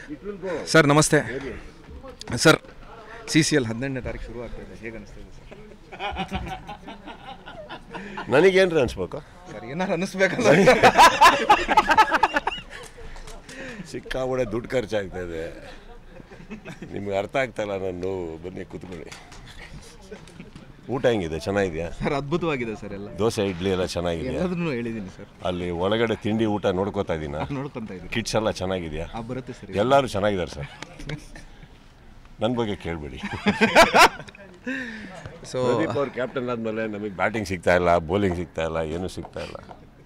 sir ನಮಸ್ತೆ sir C C L ಹದಿನೆಂಟನೇ ತಾರೀಕು ಶುರು ಆಗ್ತಾ ಇದೆ ಹೇಗೆ ಅನಿಸ್ತಾ ಇದೆ ಸರ್ ನನಗೇನ್ರಿ ಅನ್ಸ್ಬೇಕು ಸರ್ ಏನಾರು ಅನ್ನಿಸ್ಬೇಕಲ್ಲ ಸಿಕ್ಕಾಬಡೆ ದುಡ್ಡು ಖರ್ಚಾಗ್ತಾ ಇದೆ ನಿಮ್ಗೆ ಅರ್ಥ ಆಗ್ತಾ ಇಲ್ಲ ನನ್ನ ನೋವು ಬನ್ನಿ ಕೂತ್ಕೊಳ್ಳಿ ಊಟ ಹೆಂಗಿದೆ ಚೆನ್ನಾಗಿದೆಯಾ ಸರ್ ಅದ್ಭುತವಾಗಿದೆ ಸರ್ ಎಲ್ಲ ದೋಸೆ ಇಡ್ಲಿ ಎಲ್ಲ ಚೆನ್ನಾಗಿದೆಯಾ ಎಲ್ಲದನ್ನು ಹೇಳಿದ್ದೀನಿ ಸರ್ ಅಲ್ಲಿ ಒಳಗಡೆ ತಿಂಡಿ ಊಟ ನೋಡ್ಕೋತಾ ಇದ್ದೀನ ನೋಡ್ಕೊಂತ ಇದ್ದೀನಿ ಕಿಟ್ಸ್ ಎಲ್ಲ ಚೆನ್ನಾಗಿದೆಯಾ ಆ ಬರುತ್ತೆ ಸರ್ ಎಲ್ಲರೂ ಚೆನ್ನಾಗಿದ್ದಾರೆ ಸರ್ ನನ್ನ ಬಗ್ಗೆ ಕೇಳಬೇಡಿ ಸೊ ಪ್ರದೀಪ್ ಅವ್ರು ಕ್ಯಾಪ್ಟನ್ ಆದಮೇಲೆ ನಮಗೆ ಬ್ಯಾಟಿಂಗ್ ಸಿಗ್ತಾ ಇಲ್ಲ ಬೌಲಿಂಗ್ ಸಿಗ್ತಾ ಇಲ್ಲ ಏನೂ ಸಿಗ್ತಾ ಇಲ್ಲ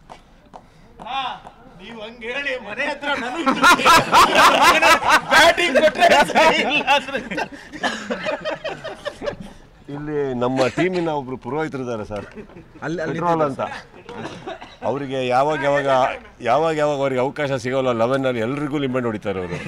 ನೀವು ಹಂಗೆ ಹೇಳಿ ಮನೆ ಹತ್ರ ಬ್ಯಾಟಿಂಗ್ ಕೊಟ್ರೆ ಸರಿ, ಇಲ್ಲ ಅಂದ್ರೆ ಇಲ್ಲಿ ನಮ್ಮ ಟೀಮಿನ ಒಬ್ರು ಪುರೋಹಿತರು ಇದ್ದಾರೆ ಸರ್ ಅಲ್ಲಿ ಅಲ್ಲಿ ಪೆಟ್ರೋಲ್ ಅಂತ ಅವರಿಗೆ ಯಾವಾಗ ಯಾವಾಗ ಯಾವಾಗ ಯಾವಾಗ ಅವ್ರಿಗೆ ಅವಕಾಶ ಸಿಗೋಲ್ಲ ಲೆವೆನಲ್ಲಿ ಎಲ್ರಿಗೂ ಲಿಂಬೆಂಡ್ ಹೊಡಿತಾರೆ ಅವರು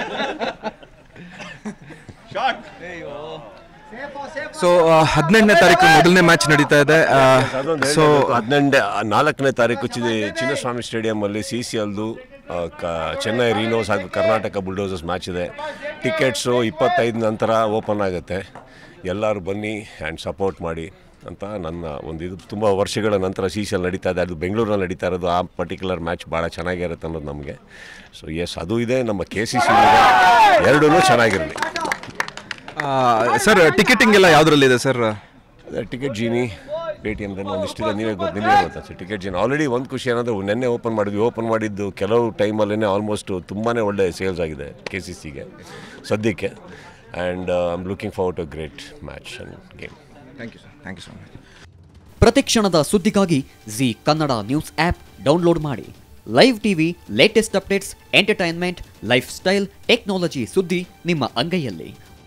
ಸೊ ಹದಿನೆಂಟನೇ ತಾರೀಕು ಮೊದಲನೇ ಮ್ಯಾಚ್ ನಡೀತಾ ಇದೆ ಸೊ ಹದಿನೆಂಟು ನಾಲ್ಕನೇ ತಾರೀಕು ಚಿ ಚಿನ್ನಸ್ವಾಮಿ ಸ್ಟೇಡಿಯಮಲ್ಲಿ ಸಿ ಸಿ ಎಲ್ದು ಆ, ಕ ಚೆನ್ನೈ ರೀನೋಸ್ ಹಾಗೂ ಕರ್ನಾಟಕ ಬುಲ್ಡೋಸರ್ಸ್ ಮ್ಯಾಚ್ ಇದೆ ಟಿಕೆಟ್ಸು ಇಪ್ಪತ್ತೈದು ನಂತರ ಓಪನ್ ಆಗುತ್ತೆ ಎಲ್ಲರೂ ಬನ್ನಿ ಆ್ಯಂಡ್ ಸಪೋರ್ಟ್ ಮಾಡಿ ಅಂತ ನನ್ನ ಒಂದು ಇದು ತುಂಬ ವರ್ಷಗಳ ನಂತರ ಸಿ ಸಿ ಎಲ್ ನಡೀತಾ ಇದೆ ಅದು ಬೆಂಗಳೂರಲ್ಲಿ ನಡೀತಾ ಇರೋದು ಆ ಪರ್ಟಿಕ್ಯುಲರ್ ಮ್ಯಾಚ್ ಭಾಳ ಚೆನ್ನಾಗಿರುತ್ತೆ ಅನ್ನೋದು ನಮಗೆ ಸೊ ಎಸ್ ಅದು ಇದೆ ನಮ್ಮ ಕೆ ಸಿ ಸಿ ಎರಡೂ ಚೆನ್ನಾಗಿರಲಿ ಸರ್ ಟಿಕೆಟಿಂಗ್ ಎಲ್ಲ ಯಾವುದ್ರಲ್ಲಿದೆ ಸರ್ ಅದೇ ಟಿಕೆಟ್ ಜೀನಿ ಪೇ ಟಿ ಎಮ್ದಲ್ಲಿ ಒಂದಿಷ್ಟಿದೆ ನೀವೇ ಗೊತ್ತು ನಿಮಗೆ ಗೊತ್ತಾ ಸರ್ ಟಿಕೆಟ್ ಜೀನಿ ಆಲ್ರೆಡಿ ಒಂದು ಖುಷಿ ಏನಂದರೆ ನೆನ್ನೆ ಓಪನ್ ಮಾಡಿದ್ವಿ ಓಪನ್ ಮಾಡಿದ್ದು ಕೆಲವು ಟೈಮಲ್ಲೇ ಆಲ್ಮೋಸ್ಟ್ ತುಂಬಾ ಒಳ್ಳೆ ಸೇಲ್ಸ್ ಆಗಿದೆ ಕೆ ಸಿ ಸಿಗೆ ಸದ್ಯಕ್ಕೆ and I am looking forward to great match and game thank you sir thank you so much ಪ್ರತಿಕ್ಷಣದ ಸುದ್ದಿಗಾಗಿ Zee Kannada news app download ಮಾಡಿ live TV latest updates entertainment lifestyle technology ಸುದ್ದಿ ನಿಮ್ಮ ಅಂಗೈಯಲ್ಲಿ